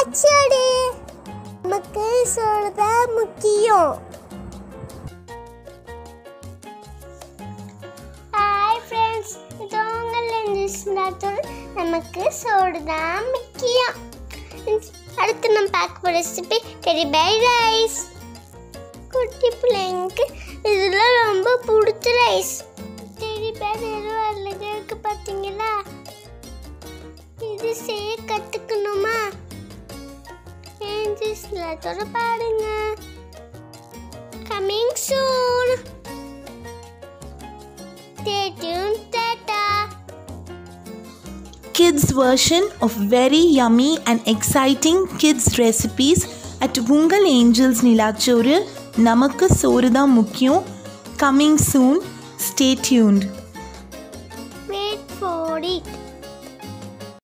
நிலாச்சோடு நமக்கு சொல்றதான் முக்கியம் ஹாய் ஃப்ரெண்ட்ஸ் இது உங்கள் நிலாச்சோடு நமக்கு சோறு தான் முக்கியம் அடுத்து நம்ம பார்க்க போகிற ரெசிபி டெரி பை ரைஸ் குட்டி பிள்ளைங்களுக்கு இதெல்லாம் ரொம்ப பிடிச்ச ரைஸ் டெரி பேர் எதுவும் அழகாக இருக்கு பார்த்தீங்களா இது செய்ய கற்றுக்கணுமா ஏஞ்சஸ்லத்தோட பாருங்க coming soon Stay tuned, Tata. kids version of very yummy and exciting kids recipes at உங்கள் ஏஞ்சல்ஸ் நிலாச்சோறு நமக்கு சோறு தான் முக்கியம் coming soon stay tuned Wait for it.